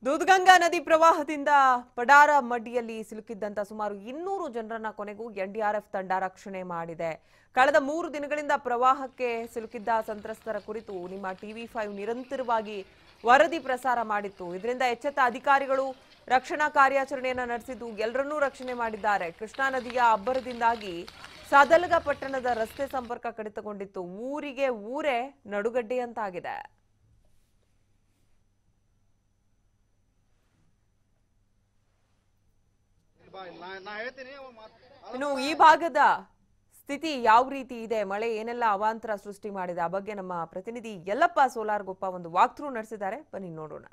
ದೂದ್ಗಂಗಾ ನದಿ ಪ್ರವಾಹದಿಂದ ಪಡಾರ ಮಡ್ಡಿಯಲ್ಲಿ ಸಿಲುಕಿದ್ದಂತ ಸುಮಾರು ಇನ್ನೂರು ಜನರನ್ನ ಕೊನೆಗೂ ಎನ್ಡಿಆರ್ಎಫ್ ತಂಡ ರಕ್ಷಣೆ ಮಾಡಿದೆ ಕಳೆದ ಮೂರು ದಿನಗಳಿಂದ ಪ್ರವಾಹಕ್ಕೆ ಸಿಲುಕಿದ್ದ ಸಂತ್ರಸ್ತರ ಕುರಿತು ನಿಮ್ಮ ಟಿವಿ ಫೈವ್ ನಿರಂತರವಾಗಿ ವರದಿ ಪ್ರಸಾರ ಮಾಡಿತ್ತು ಇದರಿಂದ ಎಚ್ಚೆತ್ತ ಅಧಿಕಾರಿಗಳು ರಕ್ಷಣಾ ಕಾರ್ಯಾಚರಣೆಯನ್ನ ನಡೆಸಿದ್ದು ಎಲ್ಲರನ್ನೂ ರಕ್ಷಣೆ ಮಾಡಿದ್ದಾರೆ ಕೃಷ್ಣಾ ನದಿಯ ಅಬ್ಬರದಿಂದಾಗಿ ಸದಲಗ ಪಟ್ಟಣದ ರಸ್ತೆ ಸಂಪರ್ಕ ಕಡಿತಗೊಂಡಿತ್ತು ಊರಿಗೆ ಊರೇ ನಡುಗಡ್ಡೆಯಂತಾಗಿದೆ ಇನ್ನು ಈ ಭಾಗದ ಸ್ಥಿತಿ ಯಾವ ರೀತಿ ಇದೆ ಮಳೆ ಏನೆಲ್ಲ ಅವಾಂತರ ಸೃಷ್ಟಿ ಮಾಡಿದೆ ಆ ಬಗ್ಗೆ ನಮ್ಮ ಪ್ರತಿನಿಧಿ ಯಲ್ಲಪ್ಪ ಸೋಲಾರ್ಗೊಪ್ಪ ಒಂದು ವಾಕ್ಥ್ರೂ ನಡೆಸಿದ್ದಾರೆ ಬನ್ನಿ ನೋಡೋಣ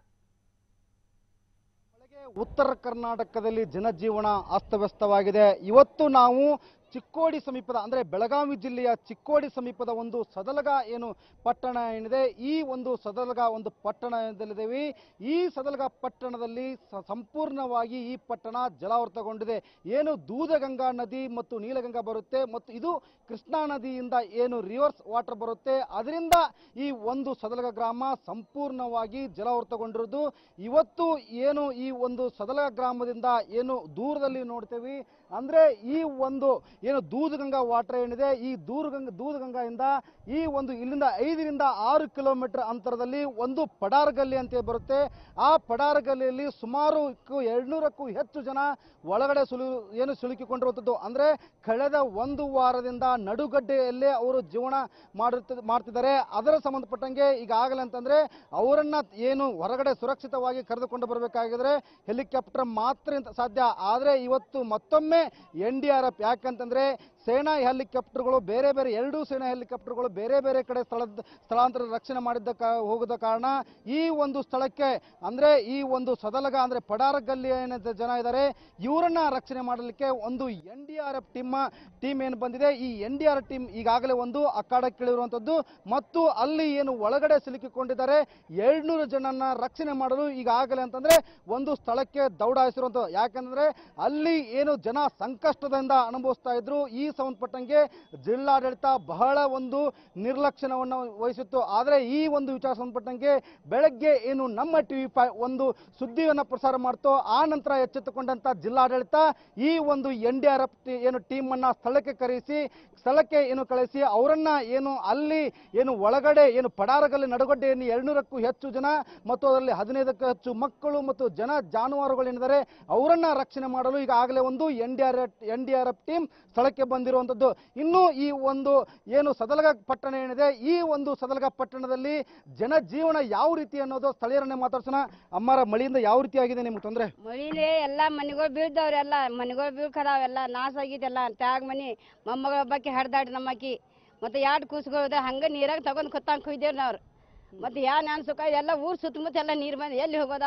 ಉತ್ತರ ಕರ್ನಾಟಕದಲ್ಲಿ ಜನಜೀವನ ಅಸ್ತವ್ಯಸ್ತವಾಗಿದೆ ಇವತ್ತು ನಾವು ಚಿಕ್ಕೋಡಿ ಸಮೀಪದ ಅಂದರೆ ಬೆಳಗಾವಿ ಜಿಲ್ಲೆಯ ಚಿಕ್ಕೋಡಿ ಸಮೀಪದ ಒಂದು ಸದಲಗ ಏನು ಪಟ್ಟಣ ಏನಿದೆ ಈ ಒಂದು ಸದಲಗ ಒಂದು ಪಟ್ಟಣದಲ್ಲಿದ್ದೇವೆ ಈ ಸದಲಗ ಪಟ್ಟಣದಲ್ಲಿ ಸ- ಸಂಪೂರ್ಣವಾಗಿ ಈ ಪಟ್ಟಣ ಜಲಾವೃತಗೊಂಡಿದೆ ಏನು ದೂದಗಂಗಾ ನದಿ ಮತ್ತು ನೀಲಗಂಗಾ ಬರುತ್ತೆ ಮತ್ತು ಇದು ಕೃಷ್ಣಾ ನದಿಯಿಂದ ಏನು ರಿವರ್ಸ್ ವಾಟರ್ ಬರುತ್ತೆ ಅದರಿಂದ ಈ ಒಂದು ಸದಲಗ ಗ್ರಾಮ ಸಂಪೂರ್ಣವಾಗಿ ಜಲಾವೃತಗೊಂಡಿರೋದು ಇವತ್ತು ಏನು ಈ ಒಂದು ಸದಲಗ ಗ್ರಾಮದಿಂದ ಏನು ದೂರದಲ್ಲಿ ನೋಡ್ತೇವೆ ಅಂದ್ರೆ ಈ ಒಂದು ಏನು ದೂದಗಂಗಾ ವಾಟರ್ ಏನಿದೆ ಈ ದೂರಗಂಗಾ ದೂದಗಂಗಾಯಿಂದ ಈ ಒಂದು ಇಲ್ಲಿಂದ ಐದರಿಂದ ಆರು ಕಿಲೋಮೀಟರ್ ಅಂತರದಲ್ಲಿ ಒಂದು ಪಡಾರ್ ಗಲ್ಲಿ ಅಂತ ಬರುತ್ತೆ ಆ ಪಡಾರ್ ಗಲ್ಲಿಯಲ್ಲಿ ಸುಮಾರು ಎರಡ್ನೂರಕ್ಕೂ ಹೆಚ್ಚು ಜನ ಒಳಗಡೆ ಸುಲು ಏನು ಸಿಲುಕಿಕೊಂಡಿರುವಂಥದ್ದು ಅಂದ್ರೆ ಕಳೆದ ಒಂದು ವಾರದಿಂದ ನಡುಗಡ್ಡೆಯಲ್ಲೇ ಅವರು ಜೀವನ ಮಾಡುತ್ತ ಮಾಡ್ತಿದ್ದಾರೆ ಅದರ ಸಂಬಂಧಪಟ್ಟಂಗೆ ಈಗಾಗಲೇ ಅಂತಂದ್ರೆ ಅವರನ್ನ ಏನು ಹೊರಗಡೆ ಸುರಕ್ಷಿತವಾಗಿ ಕರೆದುಕೊಂಡು ಬರಬೇಕಾಗಿದ್ರೆ ಹೆಲಿಕಾಪ್ಟರ್ ಮಾತ್ರ ಇಂತ ಸಾಧ್ಯ ಆದರೆ ಇವತ್ತು ಮತ್ತೊಮ್ಮೆ ಎನ್ ಡಿ ಆರ್ ಎಫ್ ಯಾಕಂತಂದ್ರೆ ಸೇನಾ ಹೆಲಿಕಾಪ್ಟರ್ಗಳು ಬೇರೆ ಬೇರೆ ಎರಡೂ ಸೇನಾ ಹೆಲಿಕಾಪ್ಟರ್ಗಳು ಬೇರೆ ಬೇರೆ ಕಡೆ ಸ್ಥಳದ ಸ್ಥಳಾಂತರ ರಕ್ಷಣೆ ಮಾಡಿದ್ದ ಕಾ- ಹೋಗದ ಕಾರಣ ಈ ಒಂದು ಸ್ಥಳಕ್ಕೆ ಅಂದ್ರೆ ಈ ಒಂದು ಸದಲಗ ಅಂದ್ರೆ ಪಡಾರ ಗಲ್ಲಿ ಏನ ಜನ ಇದ್ದಾರೆ ಇವರನ್ನ ರಕ್ಷಣೆ ಮಾಡಲಿಕ್ಕೆ ಒಂದು N D R F team team ಏನು ಬಂದಿದೆ ಈ ಎನ್ ಡಿ ಆರ್ ಟೀಮ್ ಈಗಾಗಲೇ ಒಂದು ಅಖಾಡಕ್ಕಿಳಿರುವಂಥದ್ದು ಮತ್ತು ಅಲ್ಲಿ ಏನು ಒಳಗಡೆ ಸಿಲುಕಿಕೊಂಡಿದ್ದಾರೆ ಏಳ್ನೂರು ಜನನ್ನ ರಕ್ಷಣೆ ಮಾಡಲು ಈಗಾಗಲೇ ಅಂತಂದ್ರೆ ಒಂದು ಸ್ಥಳಕ್ಕೆ ದೌಡಾಯಿಸಿರುವಂಥದ್ದು ಯಾಕಂದ್ರೆ ಅಲ್ಲಿ ಏನು ಜನ ಸಂಕಷ್ಟದಿಂದ ಅನುಭವಿಸ್ತಾ ಇದ್ರು ಈ ಸಂಬಂಧಪಟ್ಟಂಗೆ ಜಿಲ್ಲಾಡಳಿತ ಬಹಳ ಒಂದು ನಿರ್ಲಕ್ಷ್ಯವನ್ನು ವಹಿಸಿತ್ತು ಆದರೆ ಈ ಒಂದು ವಿಚಾರ ಸಂಬಂಧಪಟ್ಟಂಗೆ ಬೆಳಗ್ಗೆ ಏನು ನಮ್ಮ ಟಿವಿ ಫೈ ಒಂದು ಸುದ್ದಿಯನ್ನು ಪ್ರಸಾರ ಮಾಡ್ತೋ ಆ ನಂತರ ಎಚ್ಚೆತ್ತುಕೊಂಡಂತ ಜಿಲ್ಲಾಡಳಿತ ಈ ಒಂದು ಎನ್ ಡಿ ಆರ್ ಎಫ್ ಏನು ಟೀಮ್ ಅನ್ನ ಸ್ಥಳಕ್ಕೆ ಕರೆಸಿ ಸ್ಥಳಕ್ಕೆ ಏನು ಕಳಿಸಿ ಅವರನ್ನ ಏನು ಅಲ್ಲಿ ಏನು ಒಳಗಡೆ ಏನು ಪಡಾರಗಲ್ಲಿ ನಡುಗಡ್ಡೆಯನ್ನು ಎರಡ್ನೂರಕ್ಕೂ ಹೆಚ್ಚು ಜನ ಮತ್ತು ಅದರಲ್ಲಿ ಹದಿನೈದಕ್ಕೂ ಹೆಚ್ಚು ಮಕ್ಕಳು ಮತ್ತು ಜನ ಜಾನುವಾರುಗಳೇನಿದ್ದಾರೆ ಅವರನ್ನ ರಕ್ಷಣೆ ಮಾಡಲು ಈಗಾಗಲೇ ಒಂದು N D R F N D R F team ಸ್ಥಳಕ್ಕೆ ಬಂದಿರುವಂಥದ್ದು ಇನ್ನು ಈ ಒಂದು ಏನು ಸದಲಗ ಪಟ್ಟಣ ಏನಿದೆ ಈ ಒಂದು ಸದಲಗ ಪಟ್ಟಣದಲ್ಲಿ ಜನಜೀವನ ಯಾವ ರೀತಿ ಅನ್ನೋದು ಸ್ಥಳೀಯರನ್ನೇ ಮಾತಾಡ್ಸೋಣ ಅಮ್ಮರ ಮಳೆಯಿಂದ ಯಾವ ರೀತಿ ಆಗಿದೆ ನಿಮ್ಗೆ ತೊಂದರೆ ಮಳಿಲಿ ಎಲ್ಲ ಮನೆಗಳು ಬೀಳ್ದವ್ರೆಲ್ಲ ಮನೆಗಳು ಬೀಳ್ಕದಾವೆಲ್ಲ ನಾಶ ಆಗಿದೆಲ್ಲ ತ್ಯಾಗ ಮನಿ ಮೊಮ್ಮಗಳ ಬಗ್ಗೆ ಹಡ್ದಾಡಿ ನಮ್ಮಕ್ಕಿ ಮತ್ತೆ ಎರಡು ಕೂಸುಗಳು ಹಂಗೆ ನೀರಾಗ ತಗೊಂಡ್ ಕೊತ್ತಂಗ್ ಕುಯ್ದೇವ್ರಿ ನಾವ್ರು ಮತ್ತೆ ಯಾ ನಾನ್ ಸುಖ ಎಲ್ಲ ಊರ್ ಸುತ್ತಮುತ್ತ ಎಲ್ಲ ನೀರ್ ಬಂದು ಎಲ್ಲಿ ಹೋಗೋದ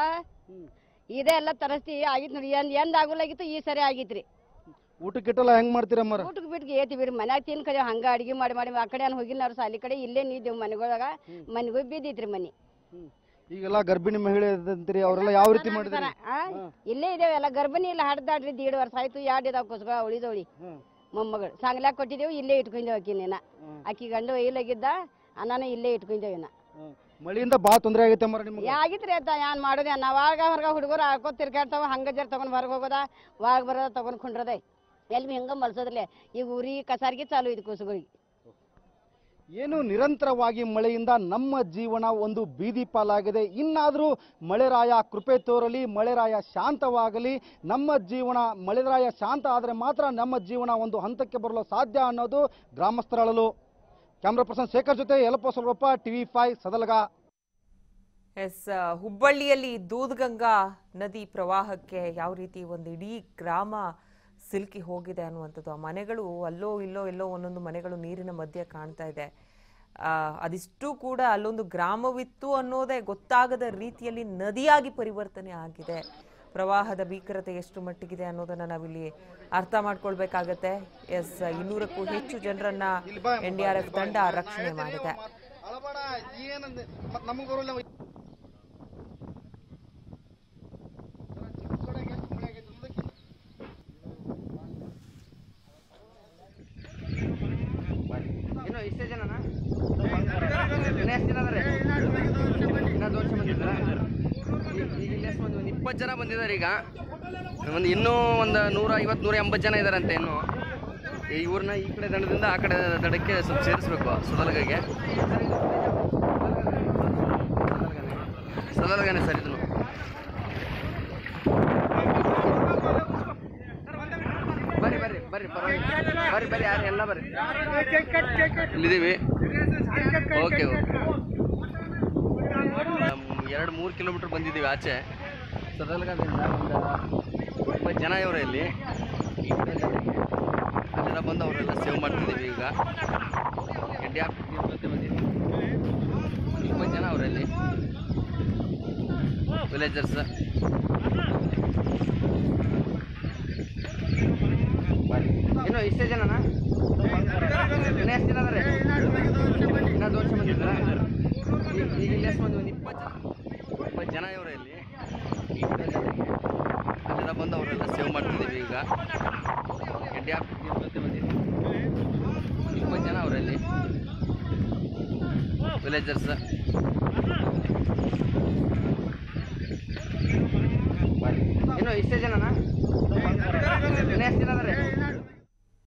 ಇದೇ ಎಲ್ಲ ತರಸ್ತಿ ಆಗಿತ್ತು ನೋಡಿ ಎಂದ್ ಎಂದ್ ಆಗುಲಾಗಿತ್ತು ಈ ಸರಿ ಆಗಿತ್ರಿ ಊಟಕ್ಕಿಟ್ಟೆಲ್ಲ ಹೆಂಗ್ ಮಾಡ್ತೀರ ಅಮ್ಮರ ಊಟಕ್ಕೆ ಬಿಟ್ಟು ಏತಿ ಬಿಡ್ರಿ ಮನ್ಯಾಗ ತಿನ್ಕದೇವ್ ಹಂಗ ಅಡಿಗೆ ಮಾಡಿ ಮಾಡಿ ಆ ಕಡೆ ಏನ್ ಹೋಗಿಲ್ಲ ಅವ್ರು ಸಾಲಿ ಕಡೆ ಇಲ್ಲೇ ನೀದ್ದೇವ್ ಮನೆಗೊಳಗ ಮನೆಗೂ ಬಿದ್ದಿತ್ರಿ ಮನಿ ಈಗೆಲ್ಲ ಗರ್ಭಿಣಿ ಮಹಿಳೆ ಇದ್ದಂತೀರಿ ಅವರೆಲ್ಲ ಯಾವ ರೀತಿ ಮಾಡಿದ್ರಿ ಆ? ಇಲ್ಲೇ ಇದೇವೆ ಎಲ್ಲ ಗರ್ಭಿಣಿ ಇಲ್ಲ ಹಡ್ದಾಡ್ರಿ ದೀಡ್ ವರ್ಷ ಆಯ್ತು ಎರಡು ಇದಾವ ಕುಸ್ಗಳ ಉಳಿದವಳಿ ಮೊಮ್ಮಗಳು ಸಾಂಗ್ಲಾಕ್ ಕೊಟ್ಟಿದ್ದೇವು ಇಲ್ಲೇ ಇಟ್ಕೊಂಡೇವು ಆಕಿನ ಆಕಿ ಗಂಡು ಒಯ್ಲಾಗಿದ್ದ ಅನ್ನಾನ ಇಲ್ಲೇ ಇಟ್ಕೊಂಡೇವು ಇನ್ನ ಮಳೆಯಿಂದ ಬಹಳ ತೊಂದರೆ ಆಗೈತೆ ಅಮ್ಮರ ನಿಮ್ಗೆ ಆಗಿತ್ರಿ ಅಂತ ಏನ್ ಮಾಡೋದೆ ನಾವಾಗ ಹೊರಗ ಹುಡುಗರು ಹಾಕೋತ್ ತಿರ್ಗಾಡ್ತಾವ ಹಂಗ ಜರ್ ತಗೊಂಡ್ ಹೊರಗೆ ಹೋಗೋದ ವಾಗ ಬರೋದ ತಗೊಂಡ್ ಕುಂಡ್ರದೆ ಎಲ್ಲಿ ಹಿಂಗ ಮಲ್ಸೋದ್ರಲೆ ಈಗ ಉರಿ ಕಸಾರಿಗೆ ಚಾಲು ಇದು ಕೂಸುಗಳಿಗೆ ಏನು ನಿರಂತರವಾಗಿ ಮಳೆಯಿಂದ ನಮ್ಮ ಜೀವನ ಒಂದು ಬೀದಿ ಪಾಲಾಗಿದೆ ಇನ್ನಾದರೂ ಮಳೆರಾಯ ಕೃಪೆ ತೋರಲಿ ಮಳೆರಾಯ ಶಾಂತವಾಗಲಿ ನಮ್ಮ ಜೀವನ ಮಳೆರಾಯ ಶಾಂತ ಆದರೆ ಮಾತ್ರ ನಮ್ಮ ಜೀವನ ಒಂದು ಹಂತಕ್ಕೆ ಬರಲು ಸಾಧ್ಯ ಅನ್ನೋದು ಗ್ರಾಮಸ್ಥರಳಲು ಕ್ಯಾಮ್ರಾ ಪರ್ಸನ್ ಶೇಖರ್ ಜೊತೆ ಯಲಪ್ಪ ಸ್ವಲ್ಪಪ್ಪ ಟಿವಿ ಫೈವ್ ಸದಲಗ ಎಸ್ ಹುಬ್ಬಳ್ಳಿಯಲ್ಲಿ ದೂದ್ಗಂಗಾ ನದಿ ಪ್ರವಾಹಕ್ಕೆ ಯಾವ ರೀತಿ ಒಂದು ಇಡೀ ಗ್ರಾಮ ಸಿಲುಕಿ ಹೋಗಿದೆ ಅನ್ನುವಂಥದ್ದು ಆ ಮನೆಗಳು ಅಲ್ಲೋ ಇಲ್ಲೋ ಎಲ್ಲೋ ಒಂದೊಂದು ಮನೆಗಳು ನೀರಿನ ಮಧ್ಯೆ ಕಾಣ್ತಾ ಇದೆ ಆ, ಅದಿಷ್ಟು ಕೂಡ ಅಲ್ಲೊಂದು ಗ್ರಾಮವಿತ್ತು ಅನ್ನೋದೇ ಗೊತ್ತಾಗದ ರೀತಿಯಲ್ಲಿ ನದಿಯಾಗಿ ಪರಿವರ್ತನೆ ಆಗಿದೆ ಪ್ರವಾಹದ ಭೀಕರತೆ ಎಷ್ಟು ಮಟ್ಟಿಗಿದೆ ಅನ್ನೋದನ್ನ ನಾವಿಲ್ಲಿ ಅರ್ಥ ಮಾಡ್ಕೊಳ್ಬೇಕಾಗತ್ತೆ ಎಸ್ ಇನ್ನೂರಕ್ಕೂ ಹೆಚ್ಚು ಜನರನ್ನ ಎನ್ ಡಿ ಆರ್ ಎಫ್ ತಂಡ ರಕ್ಷಣೆ ಮಾಡಿದೆ ಇನ್ನು ಇಷ್ಟೇ ಜನನಾ ಇನ್ನು ಎಷ್ಟು ಜನ ಅದಾರೆ ಇನ್ನೊಂದು ವರ್ಷ ಮಂದಿ ಇದ್ದಾರಾ? ಈಗ ಈಗ ಇಲ್ಲಿ ಎಷ್ಟು ಮಂದಿ ಇಪ್ಪತ್ತು ಜನ ಬಂದಿದ್ದಾರೆ ಈಗ ಒಂದು ಇನ್ನೂ ಒಂದು ನೂರ ಐವತ್ತು ನೂರ ಎಂಬತ್ತು ಜನ ಇದ್ದಾರಂತೆ ಇನ್ನು ಈ ಊರನ್ನ ಈ ಕಡೆ ದಡದಿಂದ ಆ ಕಡೆ ದಡಕ್ಕೆ ಸ್ವಲ್ಪ ಸೇರಿಸ್ಬೇಕು ಸದಲಗಗೆ ಸದಲಗನೆ ಸರ್ ಇದನ್ನು ಬರ್ರಿ ಬರ್ರಿ ಬರ್ರಿ ಪರವಾಗಿಲ್ಲ ಬರ್ರಿ ಬರ್ರಿ ಯಾರು ಎಲ್ಲ ಬರ್ರಿ ಇಲ್ಲಿದ್ದೀವಿ ಓಕೆ ಓಕೆ ಎರಡು ಮೂರು ಕಿಲೋಮೀಟ್ರ್ ಬಂದಿದ್ದೀವಿ ಆಚೆ ಸದಲಗದಿಂದ ಒಂದು ಇಪ್ಪತ್ತು ಜನ ಇವರ ಇಲ್ಲಿ ಅಲ್ಲೆಲ್ಲ ಬಂದು ಅವರೆಲ್ಲ ಸೇವ್ ಮಾಡ್ತಿದ್ದೀವಿ ಈಗ ಗೆಡ್ಡೆ ಹಾಕ್ತಿದ್ದೀವಿ ಜೊತೆ ಬಂದಿದ್ದೀವಿ ಇಪ್ಪತ್ತು ಜನ ಅವರಲ್ಲಿ ವಿಲೇಜರ್ಸ್ ಇನ್ನು ಇಷ್ಟೇ ಜನನಾ ಇನ್ನು ಎಷ್ಟು ಜನ ಅದಾರೆ ಇನ್ನೂ ದೋಷ ಬಂದಿದ್ದಾರಾ ಈಗ ಈಗ ಇಲ್ಲಿ ಎಷ್ಟು ಮಂದಿ ಒಂದು ಇಪ್ಪತ್ತು ಜನ ಇಪ್ಪತ್ತು ಜನ ಇವರ ಇಲ್ಲಿ ಅಲ್ಲೆಲ್ಲ ಬಂದು ಅವರೆಲ್ಲ ಸೇವ್ ಮಾಡ್ತಿದ್ದೀವಿ ಈಗ ಗೆಡ್ಡೆ ಹಾಕ್ತಿದ್ದೀವಿ ಜೊತೆ ಬಂದಿದ್ದೀವಿ ಇಪ್ಪತ್ತು ಜನ ಅವರಲ್ಲಿ ವಿಲೇಜರ್ಸ್ ಇನ್ನು ಇಷ್ಟೇ ಜನನಾ ಇನ್ನು ಎಷ್ಟು ಜನ ಅದಾರೆ